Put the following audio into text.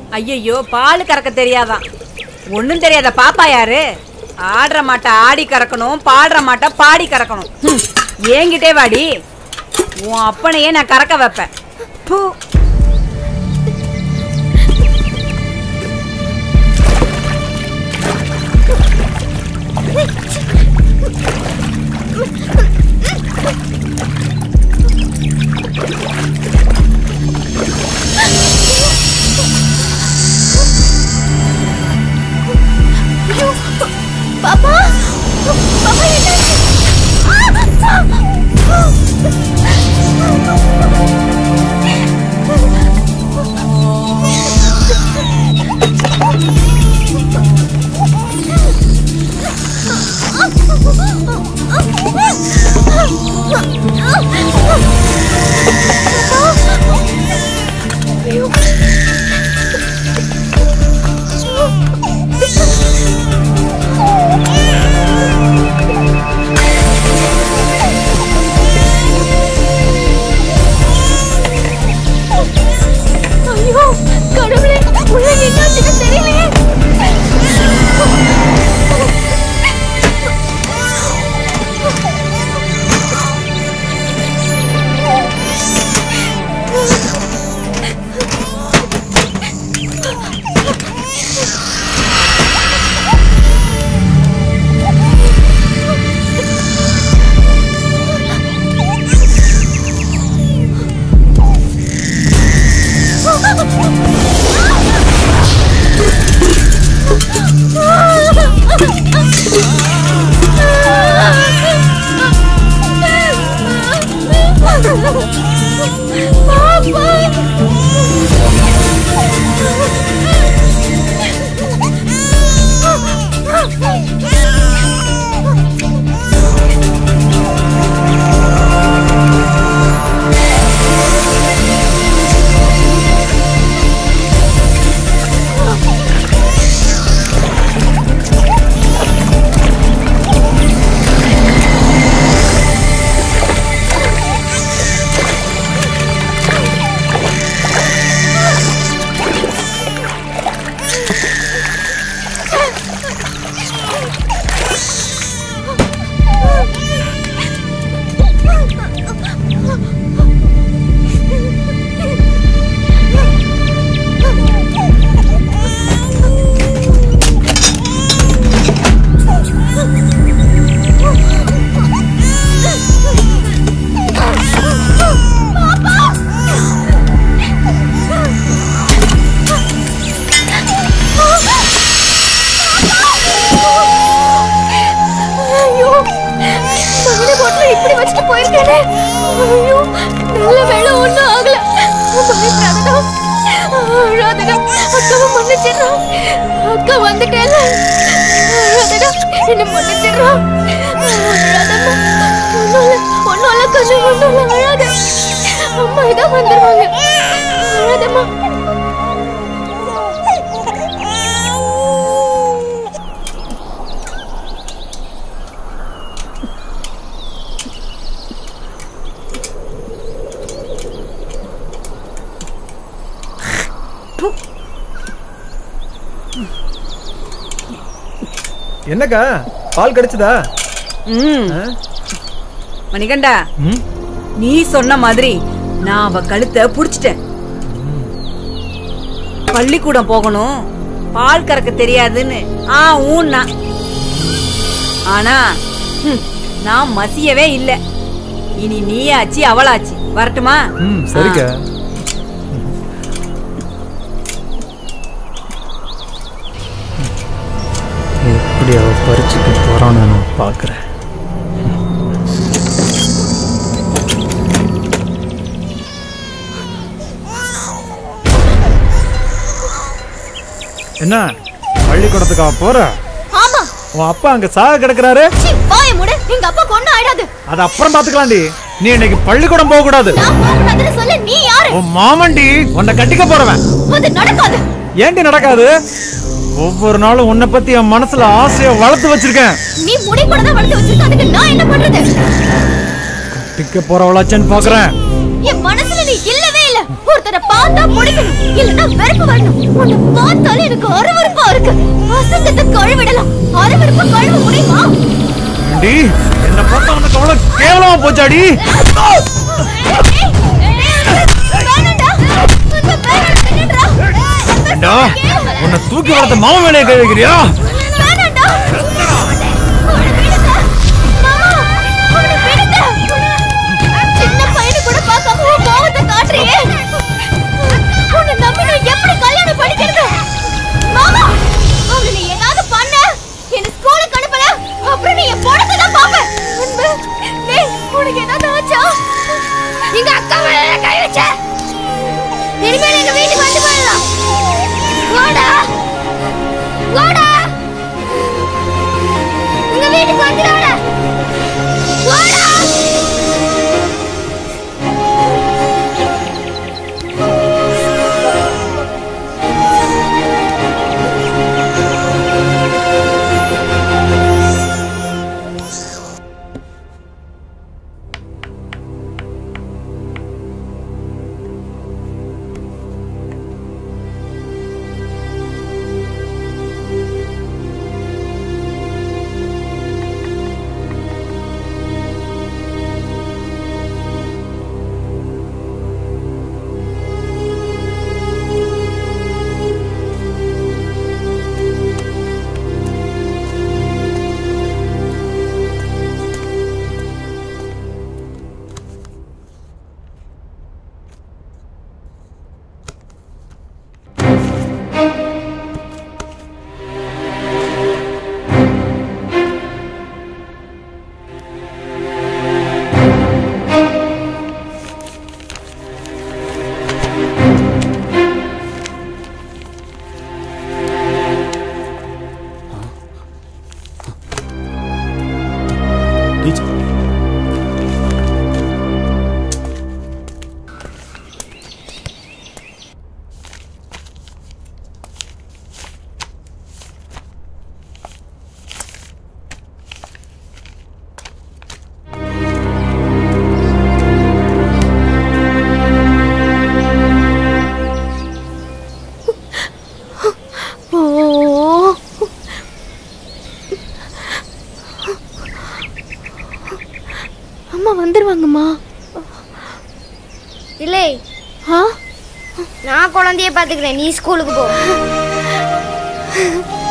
ஐயையோ பால் கறக்க தெரியாதான் ஒன்றும் தெரியாத பாப்பா யாரு ஆடுற மாட்டை ஆடி கறக்கணும் பாடுற மாட்டை பாடி கறக்கணும் ஹம், ஏங்கிட்டே வாடி உன் அப்பனையே நான் கறக்க வைப்பேன் பூ பாப்பா பாப்பா என்னாச்சு ஐயோ கடவுளே உள்ள என்னாச்சுன்னு தெரியலையே ஐயோ மகனை போட்டு இப்படி வச்சுட்டு போயிருக்கேனே ஐயோ நல்ல வேலை ஒண்ணும் ஆகல பயப்படாதடா அழாதடா அக்காவை மன்னிச்சிடுறா அக்கா வந்துட்டேல அழாதடா என்ன மன்னிச்சிடுறா அழாதம்மா ஒண்ணும் இல்ல ஒண்ணும் இல்ல கொஞ்சம் ஒண்ணும் இல்ல அழாத அம்மா இதான் வந்துருவாங்க அழாதம்மா என்னக்கா பால் கிடைச்சதா ம் மணிகண்டா ம் நீ சொன்ன மாதிரி நான் அவ கழுத்தை புடிச்சிட்டேன் பள்ளிக்கூடம் போகணும் பால் கறக்க தெரியாதுன்னு ஆ ஊன்னா ஆனா ஹம், நான் மசியவே இல்ல இனி நீயாச்சு அவளாச்சு வரட்டுமா ம் சரிக்கா எப்படி அவ பறிச்சுட்டு போறான்னு நான் பார்க்குறேன் என்ன பள்ளிக்கூடத்துக்கா போற ஆமா உன் அப்பா அங்க சாக கிடக்குறாரு சீ வாய மூடு எங்க அப்பா கொண்டு ஆயிடாது அது அப்புறம் பாத்துக்கலாம்டி நீ இன்னைக்கு பள்ளிக்கூடம் போக கூடாது நான் போகக்கூடாதுன்னு சொல்ல நீ யாரு உன் மாமன்டி உன்னை கட்டிக்க போறவன் அது நடக்காது ஏன்டி நடக்காது ஒவ்வொரு நாளும் உன்னை பத்தி என் மனசுல ஆசைய வளர்த்து வச்சிருக்கேன் நீ முடி கூட தான் வளர்த்து வச்சிருக்க அதுக்கு நான் என்ன பண்றது கட்டிக்க போறவளாச்சேன்னு பாக்குறேன் என் மனசுல நீ இல்லவே இல்ல ஒருத்தரை பார்த்தா பிடிக்கணும் இல்லன்னா வெறுப்பு வரணும் உன்னை பார்த்தாலே எனக்கு அருவருப்பா இருக்கு அசங்கத்தை கழுவிடலாம் அருவருப்பா கழுவ முடியுமா ஏண்டி என்ன பார்த்தா உனக்கு அவ்வளவு கேவலமா போச்சாடி வேணாண்டா அந்த பேரன் நின்னுடுறா ஏண்டா உன்னை தூக்கி வளர்த்த மாமா மேலே கை வைக்கிறியா வேணாண்டா அவனை விடுங்க மாமா அவனை விடுங்க சின்ன பையனை கூட பார்க்காம உன் கோவத்தை காட்டுறியே உன்னை நம்பி நான் எப்படி கல்யாணம் பண்ணிக்கிறது மாமா அவனை நீ ஏதாவது பண்ண என்ன ஸ்கூலுக்கு அனுப்பல அப்புறம் நீ என் பொண்ணத்தை தான் பாப்ப அன்பு டேய் உனக்கு ஏதாவது ஆச்சா எங்க அக்கா மேல கை வச்ச இனிமேல் எங்க வீட்டுக்கு வந்து போயிடலாம் வாடா வாடா உங்க வீட்டுக்கு வந்துடாடா வாடா ஓ அம்மா வந்துருவாங்கம்மா இல்லை ஆ நான் குழந்தைய பாத்துக்கிறேன் நீ ஸ்கூலுக்கு போ